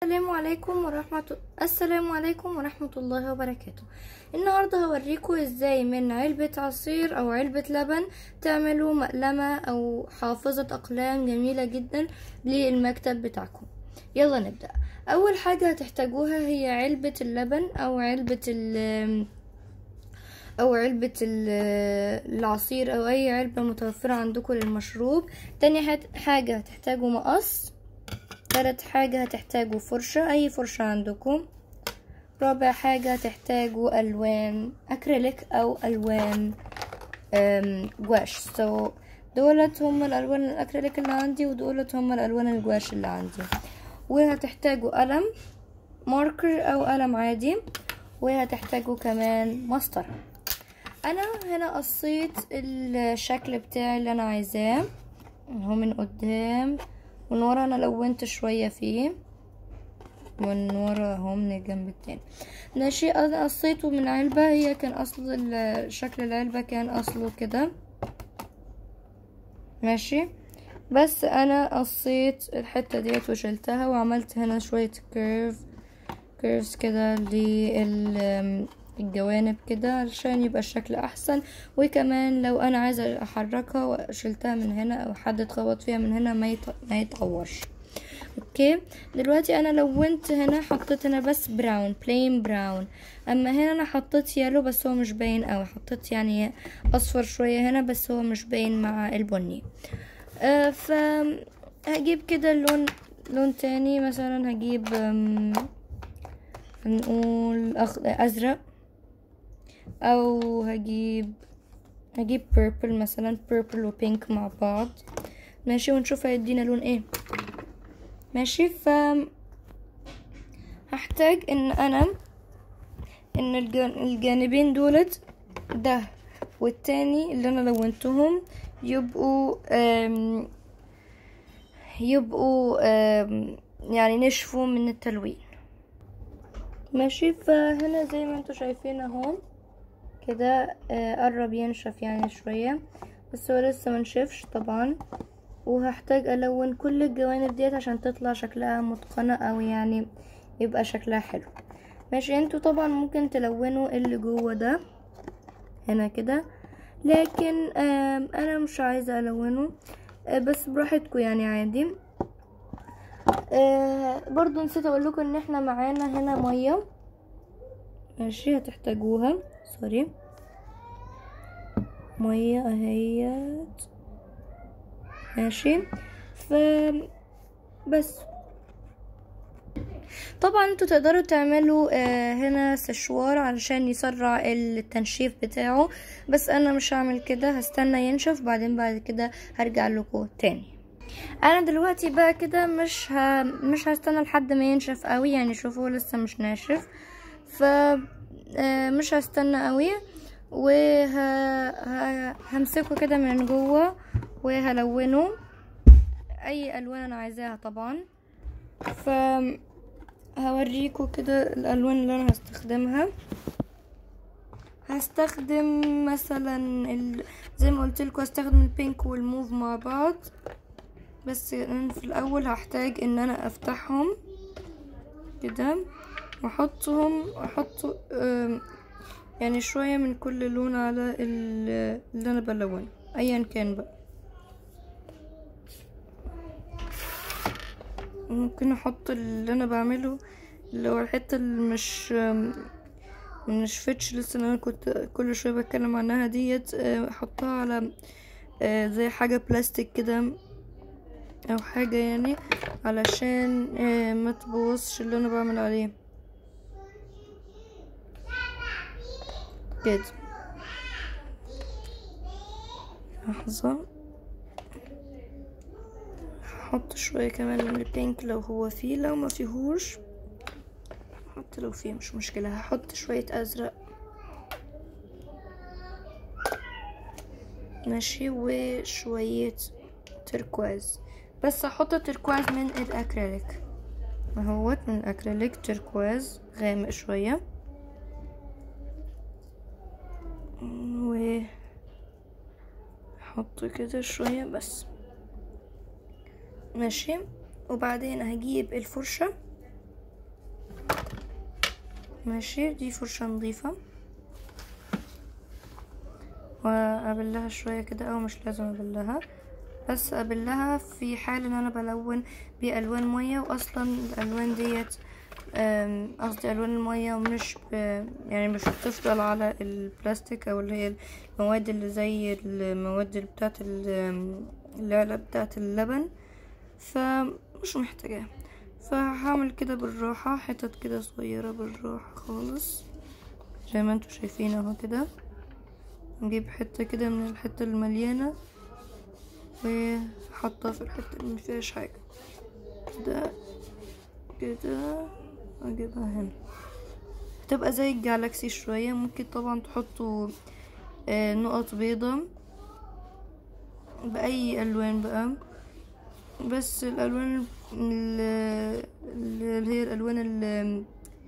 السلام عليكم ورحمة السلام عليكم ورحمة الله وبركاته النهاردة هوريكم ازاي من علبة عصير او علبة لبن تعملوا مقلمة او حافظة اقلام جميلة جدا للمكتب بتاعكم يلا نبدأ اول حاجة هتحتاجوها هي علبة اللبن او علبة ال او علبة العصير او اي علبة متوفرة عندكم للمشروب تاني حاجة هتحتاجوا مقص تالت حاجة هتحتاجوا فرشة اي فرشة عندكم رابع حاجة هتحتاجوا الوان اكريليك او الوان جواش سو so, دولت هم الالوان الاكريليك اللي عندي ودولت هم الالوان الجواش اللي عندي وهتحتاجوا قلم ماركر او قلم عادي وهتحتاجوا كمان مسطرة انا هنا قصيت الشكل بتاعي اللي انا عايزاه اهو من قدام من ورا انا لونت شوية فيه من ورا اهو من الجنب التاني ماشي انا قصيته من علبة هي كان اصل شكل العلبة كان اصله كده ماشي بس انا قصيت الحتة ديت وشلتها وعملت هنا شوية كيرف كيرفز كده للجوانب كده علشان يبقى الشكل احسن وكمان لو انا عايزة احركها وشلتها من هنا او حد اتخبط فيها من هنا ما, يت... ما يتعورش اوكي دلوقتي انا لونت هنا حطيت هنا بس براون بلين براون اما هنا انا حطيت يالو بس هو مش باين اوي حطيت يعني اصفر شوية هنا بس هو مش باين مع البني آه ف هجيب كده لون لون تاني مثلا هجيب هنقول أخ... ازرق او هجيب هجيب purple مثلا purple وبينك مع بعض ماشي ونشوف هيدينا لون ايه ماشي ف هحتاج ان انا ان الجانبين دولت ده والتاني اللي انا لونتهم يبقوا أم يبقوا أم يعني نشفوا من التلوين ماشي فهنا زي ما انتوا شايفين اهو كده قرب ينشف يعني شوية بس هو لسه منشفش طبعا وهحتاج الون كل الجوانب ديت عشان تطلع شكلها متقنة او يعني يبقى شكلها حلو ماشي انتوا طبعا ممكن تلونوا اللي جوه ده هنا كده لكن انا مش عايزة الونه بس براحتكم يعني عادي برضو نسيت اقول لكم ان احنا معانا هنا ميه ماشي هتحتاجوها سوري ميه اهيت ماشي ف بس طبعا انتوا تقدروا تعملوا آه هنا سشوار علشان يسرع التنشيف بتاعه بس انا مش هعمل كده هستنى ينشف بعدين بعد كده هرجع لكم تاني انا دلوقتي بقى كده مش ه... مش هستنى لحد ما ينشف قوي يعني شوفوا لسه مش ناشف ف آه مش هستنى قوي وه... ه... همسكه كده من جوه وهلونه اي الوان انا عايزاها طبعا ف هوريكم كده الالوان اللي انا هستخدمها هستخدم مثلا ال... زي ما قلت لكم هستخدم البينك والموف مع بعض بس أنا في الاول هحتاج ان انا افتحهم كده واحطهم احط يعني شوية من كل لون على اللي انا بلونه ايا كان بقى ممكن احط اللي انا بعمله اللي هو الحتة اللي مش مش فتش لسه انا كنت كل شوية بتكلم عنها ديت احطها على زي حاجة بلاستيك كده او حاجة يعني علشان ما تبوظش اللي انا بعمل عليه كده لحظة هحط شوية كمان من البينك لو هو فيه لو ما فيهوش حتى لو فيه مش مشكلة هحط شوية ازرق ماشي وشوية تركواز بس هحط تركواز من الاكريليك اهوت من الاكريليك تركواز غامق شوية و احط كده شوية بس ماشي وبعدين هجيب الفرشة ماشي دي فرشة نظيفة وابلها شوية كده او مش لازم ابلها بس ابلها في حال ان انا بلون بالوان مية واصلا الالوان ديت أم، قصدي الوان المية مش ب... يعني مش بتفضل على البلاستيك او اللي هي المواد اللي زي المواد اللي بتاعت ال- العلب بتاعت اللبن فمش محتاجاه فهعمل كده بالراحة حتت كده صغيرة بالراحة خالص زي ما انتوا شايفين اهو كده نجيب حتة كده من الحتة المليانة وحطها في الحتة اللي مفيهاش حاجة كده كده اجيبها هنا هتبقى زي الجالاكسي شوية ممكن طبعا تحطوا آه، نقط بيضة بأي ألوان بقى بس الألوان ال- اللي هي الألوان اللي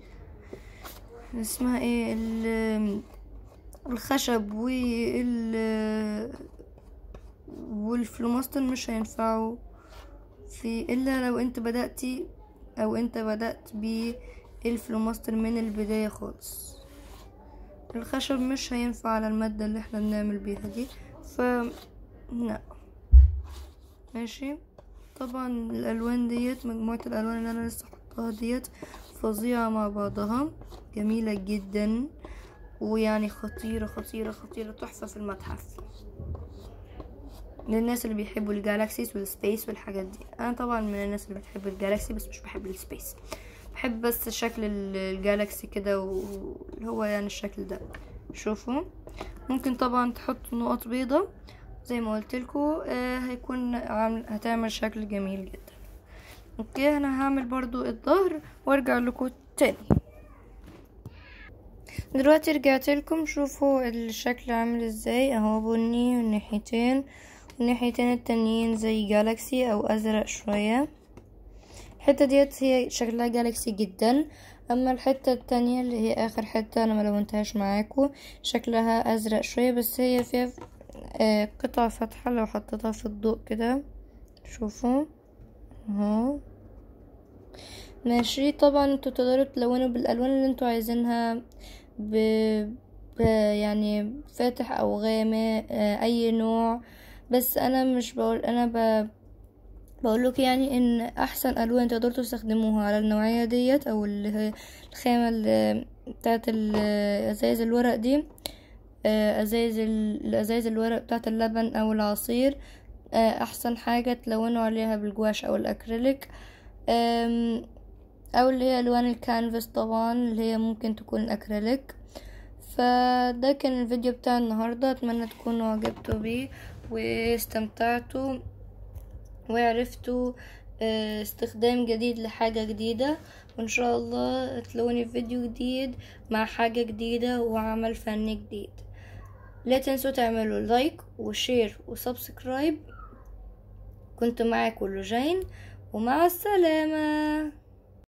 اسمها ايه ال- الخشب وال والفلوماستر مش هينفعوا في الا لو انت بدأتي او انت بدأت بالفلوماستر من البداية خالص الخشب مش هينفع على المادة اللي احنا بنعمل بيها دي ف لا ماشي طبعا الالوان ديت مجموعة الالوان اللي انا لسه حطاها ديت فظيعة مع بعضها جميلة جدا ويعني خطيرة خطيرة خطيرة تحفة في المتحف للناس اللي بيحبوا الجالاكسيز والسبيس والحاجات دي انا طبعا من الناس اللي بتحب الجالاكسي بس مش بحب السبيس بحب بس شكل ال- الجالاكسي كده واللي هو يعني الشكل ده شوفوا ممكن طبعا تحطوا نقط بيضة زي ما قلت لكم آه هيكون عامل هتعمل شكل جميل جدا اوكي انا هعمل برضو الظهر وارجع لكم تاني دلوقتي رجعت لكم شوفوا الشكل عامل ازاي اهو بني والناحيتين والناحيتين التانيين زي جالاكسي او ازرق شوية الحتة ديت هي شكلها جالاكسي جدا اما الحتة التانية اللي هي اخر حتة انا ملونتهاش معاكم شكلها ازرق شوية بس هي فيها آه، قطع فاتحة لو حطيتها في الضوء كده شوفوا اهو ماشي طبعا انتوا تقدروا تلونوا بالالوان اللي انتوا عايزينها ب... ب... يعني فاتح او غامق آه، اي نوع بس انا مش بقول انا ب... بقولك يعني ان احسن الوان تقدروا تستخدموها على النوعية ديت او اللي هي الخامة اللي بتاعت ال- ازايز الورق دي آه، ازايز ال- الازايز الورق بتاعت اللبن او العصير آه، احسن حاجة تلونوا عليها بالجواش او الاكريليك آم، او اللي هي الوان الكانفاس طبعا اللي هي ممكن تكون الاكريليك فده كان الفيديو بتاع النهاردة اتمنى تكونوا عجبتوا بيه واستمتعتوا وعرفتوا آه، استخدام جديد لحاجة جديدة وان شاء الله تلاقوني في فيديو جديد مع حاجة جديدة وعمل فني جديد لا تنسوا تعملوا لايك وشير وسبسكرايب كنت معاكم لوجين ومع السلامة